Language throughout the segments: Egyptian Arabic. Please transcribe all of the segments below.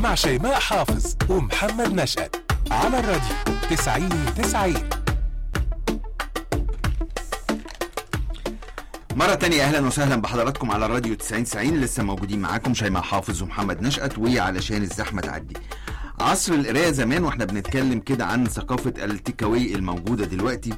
مع شيماء حافظ ومحمد نشأت على الراديو 90 90 مرة تانية أهلا وسهلا بحضراتكم على الراديو 90 90 لسه موجودين معاكم شيماء حافظ ومحمد نشأت وعلشان الزحمة تعدي عصر القراية زمان واحنا بنتكلم كده عن ثقافة التيكاوي الموجودة دلوقتي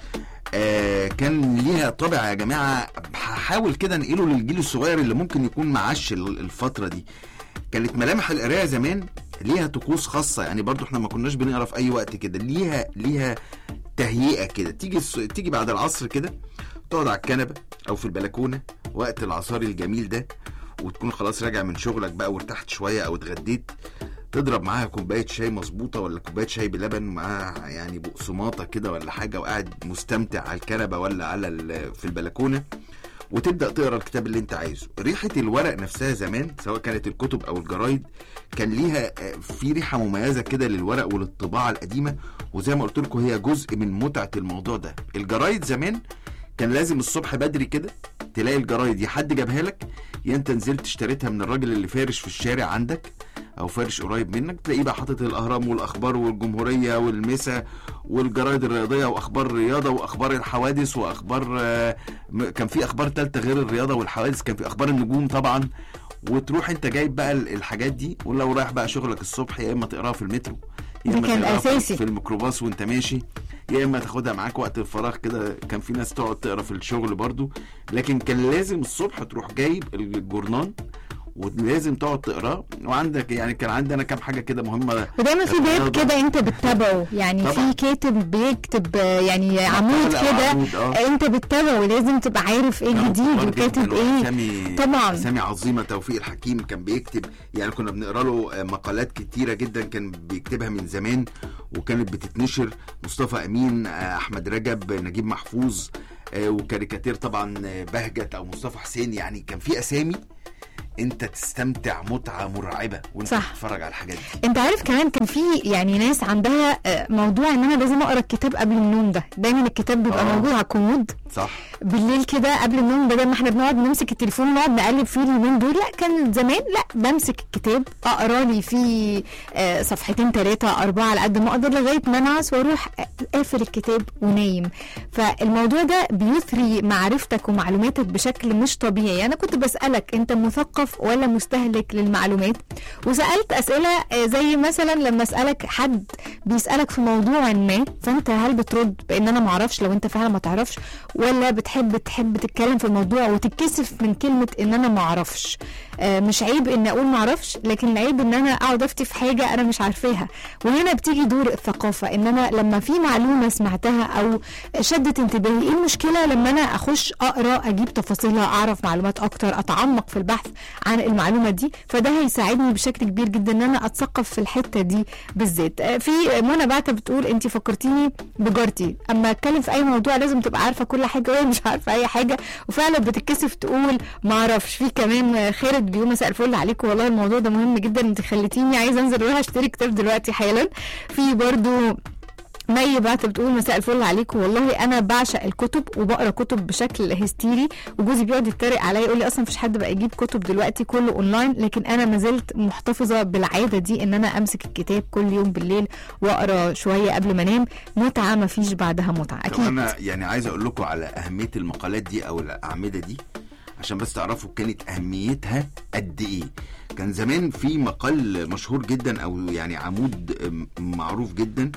آه كان ليها طابع يا جماعة هحاول كده انقله للجيل الصغير اللي ممكن يكون معاش ال- الفترة دي كانت ملامح القراية زمان ليها طقوس خاصة يعني برضو احنا ما كناش بنقرا في أي وقت كده ليها ليها تهيئة كده تيجي الص- تيجي بعد العصر كده تقعد على الكنبة أو في البلكونة وقت العصار الجميل ده وتكون خلاص راجع من شغلك بقى وارتحت شوية أو اتغديت تضرب معاها كوبايه شاي مظبوطه ولا كوبايه شاي بلبن معاها يعني بقسماطه كده ولا حاجه وقاعد مستمتع على الكنبه ولا على ال- في البلكونه وتبدا تقرا الكتاب اللي انت عايزه ريحه الورق نفسها زمان سواء كانت الكتب او الجرايد كان ليها آه، في ريحه مميزه كده للورق وللطباعه القديمه وزي ما قلت لكم هي جزء من متعه الموضوع ده الجرايد زمان كان لازم الصبح بدري كده تلاقي الجرايد يا حد جابها لك يا انت نزلت اشتريتها من الراجل اللي فارش في الشارع عندك او فارش قريب منك تلاقيه بقى حاطط الاهرام والاخبار والجمهوريه والمسا والجرايد الرياضيه واخبار الرياضه واخبار الحوادث واخبار آه، م- كان في اخبار تالته غير الرياضه والحوادث كان في اخبار النجوم طبعا وتروح انت جايب بقى ال- الحاجات دي ولو رايح بقى شغلك الصبح يا اما تقراها في المترو يا ده اما كان تقراها في- أساسي. في الميكروباص وانت ماشي يا اما تاخدها معاك وقت الفراغ كده كان في ناس تقعد تقرا في الشغل برضو لكن كان لازم الصبح تروح جايب الجورنان ولازم تقعد تقراه وعندك يعني كان عندنا كام حاجه كده مهمه ودايما في باب الرياضة. كده انت بتتابعه يعني طبعا. في كاتب بيكتب آه، يعني عمود أو كده عمود، آه. آه، انت بتتابعه ولازم تبقى عارف ايه كانوا الجديد كبار وكاتب جداً ايه وأسامي طبعا. اسامي عظيمه توفيق الحكيم كان بيكتب يعني كنا بنقرا له آه، مقالات كتيره جدا كان بيكتبها من زمان وكانت بتتنشر مصطفى امين آه، احمد رجب نجيب محفوظ آه، وكاريكاتير طبعا آه، بهجت او مصطفى حسين يعني كان في اسامي انت تستمتع متعه مرعبه وانت صح. بتتفرج على الحاجات دي انت عارف كمان كان في يعني ناس عندها آه، موضوع ان انا لازم اقرا الكتاب قبل النوم ده دايما الكتاب بيبقى آه. موجود على الكومود صح بالليل كده قبل النوم بدل ما احنا بنقعد نمسك التليفون نقعد نقلب فيه اليومين دول لا كان زمان لا بمسك الكتاب اقرا لي فيه آه، صفحتين ثلاثه اربعه على قد ما اقدر لغايه ما انعس واروح قافل الكتاب ونايم فالموضوع ده بيثري معرفتك ومعلوماتك بشكل مش طبيعي انا كنت بسالك انت مثقف ولا مستهلك للمعلومات وسالت اسئله آه، زي مثلا لما اسالك حد بيسالك في موضوع ما فانت هل بترد بان انا ما اعرفش لو انت فعلا ما تعرفش ولا بتحب تحب تتكلم في الموضوع وتتكسف من كلمه ان انا ما اعرفش آه، مش عيب ان اقول ما اعرفش لكن العيب ان انا اقعد افتي في حاجه انا مش عارفاها وهنا بتيجي دور الثقافه ان انا لما في معلومه سمعتها او شدت انتباهي ايه المشكله لما انا اخش اقرا اجيب تفاصيلها اعرف معلومات اكتر اتعمق في البحث عن المعلومه دي فده هيساعدني بشكل كبير جدا ان انا اتثقف في الحته دي بالذات آه، في منى بعتة بتقول انت فكرتيني بجارتي اما اتكلم في اي موضوع لازم تبقى عارفه كل حاجه وهي مش عارفه اي حاجه وفعلا بتتكسف تقول ما اعرفش في كمان آه، خالد بيقول مساء الفل عليكم والله الموضوع ده مهم جدا انت خليتيني عايزه انزل اروح اشتري كتاب دلوقتي حالا في برضو مي بعت بتقول مساء الفل عليكم والله انا بعشق الكتب وبقرا كتب بشكل هستيري وجوزي بيقعد يتريق عليا يقول لي اصلا مفيش حد بقى يجيب كتب دلوقتي كله اونلاين لكن انا ما زلت محتفظه بالعاده دي ان انا امسك الكتاب كل يوم بالليل واقرا شويه قبل ما انام متعه ما فيش بعدها متعه طب اكيد انا يعني عايز اقول لكم على اهميه المقالات دي او الاعمده دي عشان بس تعرفوا كانت اهميتها قد ايه كان زمان في مقال مشهور جدا او يعني عمود م- معروف جدا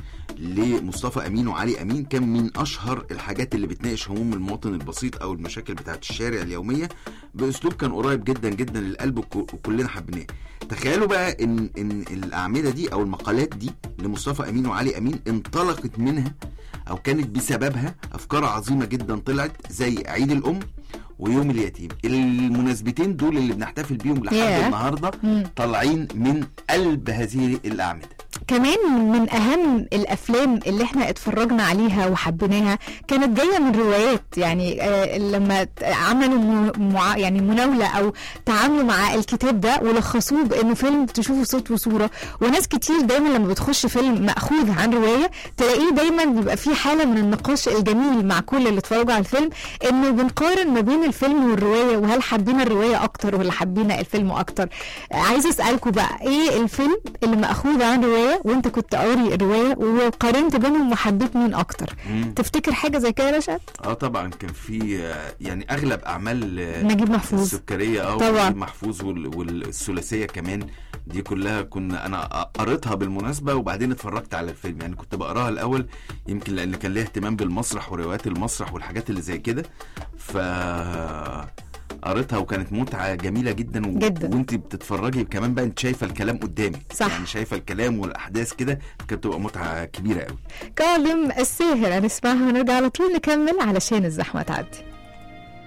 لمصطفى امين وعلي امين كان من اشهر الحاجات اللي بتناقش هموم المواطن البسيط او المشاكل بتاعت الشارع اليوميه باسلوب كان قريب جدا جدا للقلب وك- وكلنا حبيناه تخيلوا بقى ان ان الاعمده دي او المقالات دي لمصطفى امين وعلي امين انطلقت منها او كانت بسببها افكار عظيمه جدا طلعت زي عيد الام ويوم اليتيم المناسبتين دول اللي بنحتفل بيهم لحد ياه. النهارده مم. طالعين من قلب هذه الاعمده كمان من اهم الافلام اللي احنا اتفرجنا عليها وحبيناها كانت جايه من روايات يعني آه لما ت- عملوا م- مع يعني مناوله او تعاملوا مع الكتاب ده ولخصوه بانه فيلم تشوفه صوت وصوره وناس كتير دايما لما بتخش فيلم ماخوذ عن روايه تلاقيه دايما بيبقى فيه حاله من النقاش الجميل مع كل اللي اتفرجوا على الفيلم انه بنقارن ما بين الفيلم والروايه وهل حبينا الروايه اكتر ولا حبينا الفيلم اكتر عايزه اسالكم بقى ايه الفيلم اللي ماخوذ عن روايه وانت كنت قاري الروايه وقارنت بينهم وحبيت مين اكتر مم. تفتكر حاجه زي كده يا رشا اه طبعا كان في آه، يعني اغلب اعمال آه، نجيب محفوظ السكريه اه طبعا. ونجيب محفوظ وال- والثلاثيه كمان دي كلها كنا انا قريتها بالمناسبه وبعدين اتفرجت على الفيلم يعني كنت بقراها الاول يمكن لان كان ليا اهتمام بالمسرح وروايات المسرح والحاجات اللي زي كده ف قريتها وكانت متعه جميله جدا و... جدا. وانت بتتفرجي كمان بقى انت شايفه الكلام قدامك صح. يعني شايفه الكلام والاحداث كده كانت تبقى متعه كبيره قوي كاظم الساهر هنسمعها ونرجع على طول نكمل علشان الزحمه تعدي